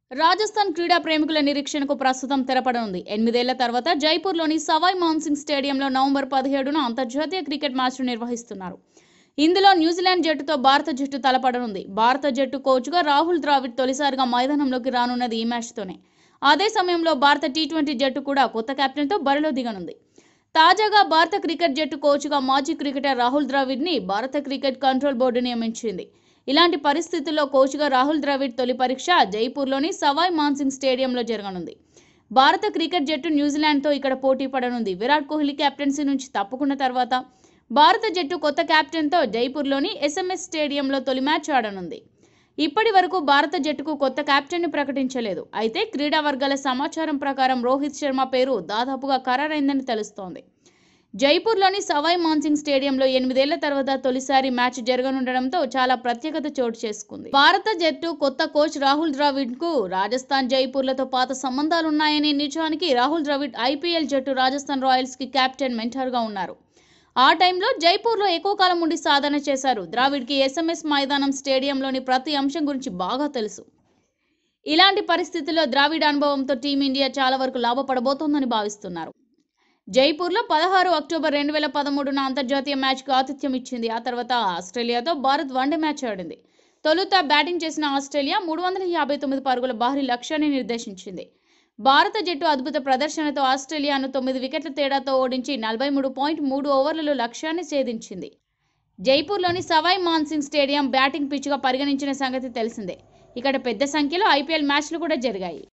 రాజస్థాన్ క్రీడా ప్రేమికుల నిరీక్షణకు ప్రస్తుతం తెరపడనుంది ఎనిమిదేళ్ల తర్వాత జైపూర్లోని సవాయ్ మాన్సింగ్ స్టేడియంలో నవంబర్ పదిహేడున అంతర్జాతీయ క్రికెట్ మ్యాచ్ను నిర్వహిస్తున్నారు ఇందులో న్యూజిలాండ్ జట్టుతో భారత జట్టు తలపడనుంది భారత జట్టు కోచ్గా రాహుల్ ద్రావిడ్ తొలిసారిగా మైదానంలోకి రానున్నది ఈ మ్యాచ్తోనే అదే సమయంలో భారత టీ ట్వంటీ జట్టు కూడా కొత్త కెప్టెన్తో బరిలో దిగనుంది తాజాగా భారత క్రికెట్ జట్టు కోచ్గా మాజీ క్రికెటర్ రాహుల్ ద్రావిడ్ని భారత క్రికెట్ కంట్రోల్ బోర్డు నియమించింది ఇలాంటి పరిస్థితుల్లో కోచ్గా రాహుల్ ద్రావిడ్ తొలి పరీక్ష జైపూర్లోని సవాయ్ మాన్సింగ్ స్టేడియంలో జరగనుంది భారత క్రికెట్ జట్టు న్యూజిలాండ్తో ఇక్కడ పోటీ పడనుంది విరాట్ కోహ్లీ కెప్టెన్సీ నుంచి తప్పుకున్న తర్వాత భారత జట్టు కొత్త కెప్టెన్తో జైపూర్లోని ఎస్ఎంఎస్ స్టేడియంలో తొలి మ్యాచ్ ఆడనుంది ఇప్పటి వరకు భారత జట్టుకు కొత్త కెప్టెన్ని ప్రకటించలేదు అయితే క్రీడా వర్గాల సమాచారం ప్రకారం రోహిత్ శర్మ పేరు దాదాపుగా ఖరారైందని తెలుస్తోంది జైపూర్లోని సవాయ్ మాన్సింగ్ స్టేడియంలో ఎనిమిదేళ్ల తర్వాత తొలిసారి మ్యాచ్ జరగనుండడంతో చాలా ప్రత్యేకత చోటు చేసుకుంది భారత జట్టు కొత్త కోచ్ రాహుల్ ద్రావిడ్ కు రాజస్థాన్ జైపూర్లతో పాత సంబంధాలున్నాయని నిజానికి రాహుల్ ద్రావిడ్ ఐపీఎల్ జట్టు రాజస్థాన్ రాయల్స్ కి కెప్టెన్ మెంటర్ గా ఉన్నారు ఆ టైంలో జైపూర్లో ఎక్కువ కాలం ఉండి సాధన చేశారు ద్రావిడ్కి ఎస్ఎంఎస్ మైదానం స్టేడియంలోని ప్రతి అంశం గురించి బాగా తెలుసు ఇలాంటి పరిస్థితుల్లో ద్రావిడ్ అనుభవంతో టీమిండియా చాలా వరకు లాభపడబోతోందని భావిస్తున్నారు జైపూర్లో పదహారు అక్టోబర్ రెండు వేల పదమూడున అంతర్జాతీయ మ్యాచ్కు ఆతిథ్యం ఇచ్చింది ఆ తర్వాత ఆస్ట్రేలియాతో భారత్ వన్డే మ్యాచ్ ఆడింది తొలుత బ్యాటింగ్ చేసిన ఆస్ట్రేలియా మూడు వందల యాభై తొమ్మిది పరుగుల భారీ లక్ష్యాన్ని నిర్దేశించింది భారత జట్టు అద్భుత ప్రదర్శనతో ఆస్ట్రేలియాను తొమ్మిది వికెట్ల తేడాతో ఓడించి నలభై మూడు పాయింట్ మూడు ఓవర్లలో లక్ష్యాన్ని ఛేదించింది జైపూర్లోని సవాయ్ మాన్సింగ్ స్టేడియం బ్యాటింగ్ పిచ్గా పరిగణించిన సంగతి తెలిసిందే ఇక్కడ పెద్ద సంఖ్యలో ఐపీఎల్ మ్యాచ్లు కూడా జరిగాయి